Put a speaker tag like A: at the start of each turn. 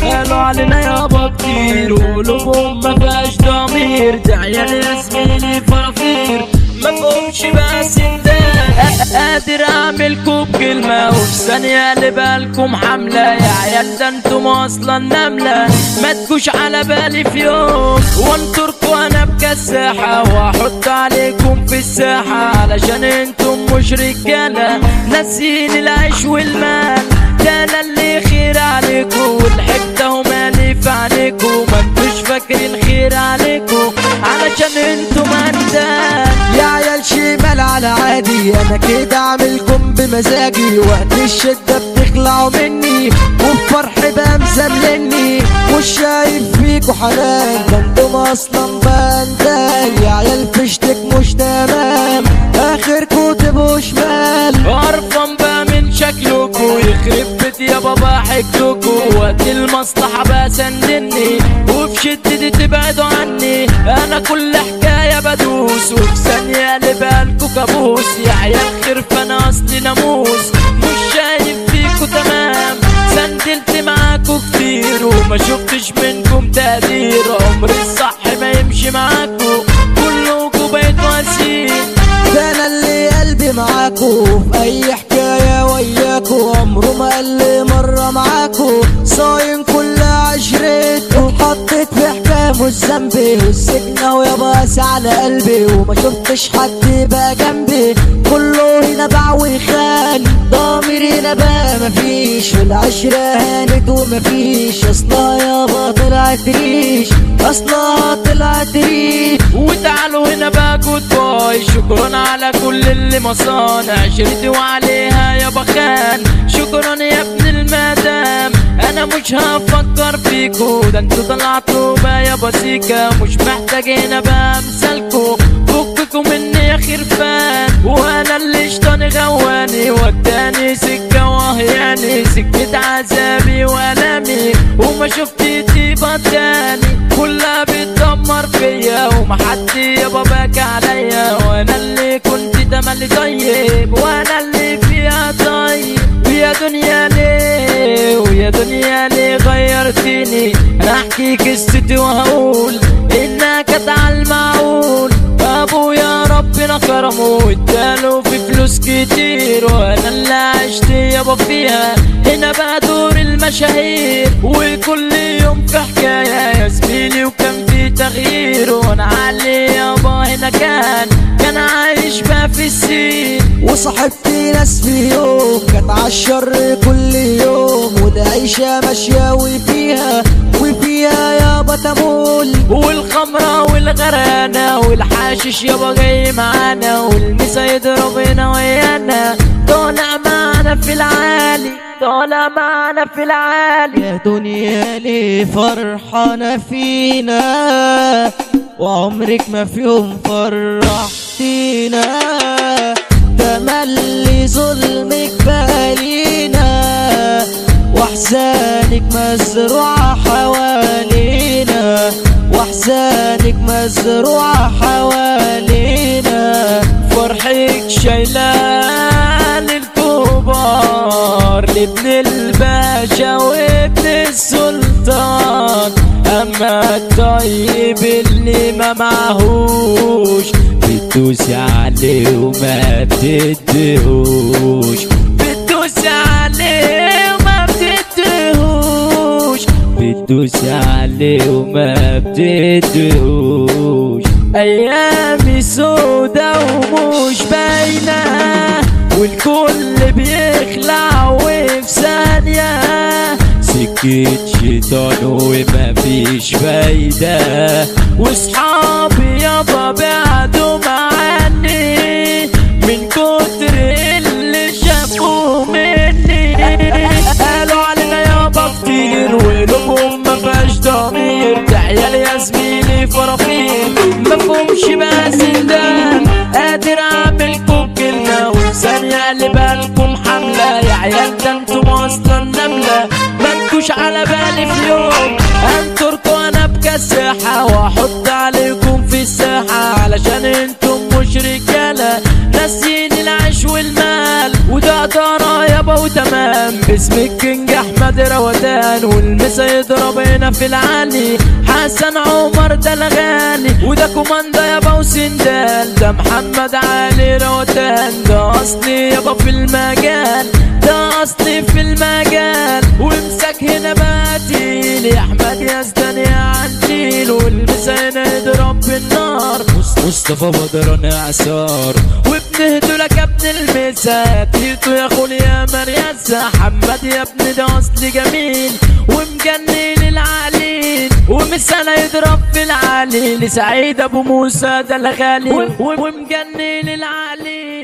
A: قالوا علينا يابا كتير وقلوبهم ما فيهاش ضمير ده عيال يا زميلي فرافير ما فهمش بس قادر اعملكم بكلمة وفي ثانية اللي بالكم حملة يا عيال ده انتم اصلا نملة ما تجوش على بالي في يوم وانطركوا انا بكساحة واحط عليكم في الساحة علشان انتم مش رجالة ناسين العيش والمال ده انا اللي خير عليكم والحب مالي في عليكم ما انتوش فاكرين خير عليكم علشان انتم اندال
B: يا عيال شمال على عادي انا كده اعملكم بمزاجي وقت الشدة بتخلعوا مني والفرح بقى مزلني مش شايف فيكوا حنان ده انتم اصلا بندال يا عيال فشتك مش تمام اخركوا تبقوا شمال
A: قرفان بقى من شكلكوا يخرب بيت يا بابا حكتكوا وقت المصلحة بقى سندني وفي شدتي تبعدوا عني انا كل حكاية بدوس وفي ثانية اللي بالكوا كابوس يا عيال خرف انا اصلي ناموس مش شايف فيكوا تمام سندلت معاكوا كتير وما شفتش منكم تقدير عمري الصح ما يمشي معاكوا كلكوا بقيتوا اسير
B: ده انا اللي قلبي معاكو في اي حكاية وياكو عمره ما قال لي مرة معاكو صاين كل عشرته اتحطيت في حكاية مش ذنبي والسجن ويا باس على قلبي وما شفتش حد بقى جنبي كله هنا باع وخان ضميري هنا بقى مفيش والعشرة هانت ومفيش اصلا يابا طلعت ريش اصلا طلعت ريش
A: وتعالوا هنا بقى جود باي شكرا على كل اللي مصانع عشرتي وعليها يا بخان شكرا يا ابن المدام انا مش هفكر فيكو ده انتوا طلعتوا بقى يا بسيكة مش محتاجين ابقى امثالكو فككوا مني يا خرفان وانا اللي شطاني غواني وداني سكة وهياني سكة عذابي والامي وما شفت طيبة تاني كلها بتدمر فيا ومحد يابا باكي عليا وانا اللي كنت تملي طيب وانا اللي فيها طيب ويا دنيا ليه ويا دنيا ليه غيرتيني انا احكي قصتي وهقول انها كانت على المعقول ابويا ربنا كرمه واداله في فلوس كتير وانا اللي عشت يابا فيها هنا بقى دور المشاهير وكل يوم في حكايه يا زميلي وكان في تغيير وانا علي يابا هنا كان كان عايش بقى في السين
B: وصاحبتي ناس في يوم كانت عالشر كل يوم والعيشة ماشية وفيها وفيها يابا تمول
A: والخمرة والغرانة والحاشش يابا جاي معانا والمسا يضرب هنا ويانا طالع معانا في العالي طالع معانا في العالي
B: يا دنيا ليه فرحانة فينا وعمرك ما في يوم فرحتينا تملي ظلمك بالينا واحزانك مزروعة حوالينا واحزانك مزروعة حوالينا
A: فرحك شايلان الكبار لابن الباشا وابن السلطان اما الطيب اللي ما معهوش بتدوس عليه وما بتديهوش بتدوس عليه وما بتديهوش بتدوس عليه وما بتديهوش ايامي سودا ومش باينه والكل بيخلع وفي ثانيه سكت شيطان وما فيش فايدة واصحابي يابا بعدوا عني من كتر اللي شافوا مني قالوا علينا يابا كتير وقلوبهم ما فيهاش ضمير ده عيال يا زميلي فرافير مفهومش بقى سندان قادر اعملكم كلمة وفي ثانية اللي بالكم حملة يا عيال ده انتم اصلا نملة ما تجوش على بالي في يوم انطركوا انا بكساحة واحط عليكم في الساحة علشان انتم مش رجالة ناسين العيش والمال وده دارا يابا وتمام باسم الكينج احمد محمد روتان والمسا يضرب هنا في العالي حسن عمر ده الغالي وده كوماندا يابا وسندال ده محمد علي روتان ده اصلي يابا في المجال ده اصلي في المجال وامسك هنا باتيلي احمد يزدان يا عنتيل والمسا هنا يضرب بالنار مصطفى بدران اعصار وابن لك يا ابن المسا تيتو يا اخو يا مريسة حمد يا ابن ده اصل جميل ومجنن العالين ومسانا يضرب في العالي لسعيد ابو موسى ده الغالي ومجنن العالين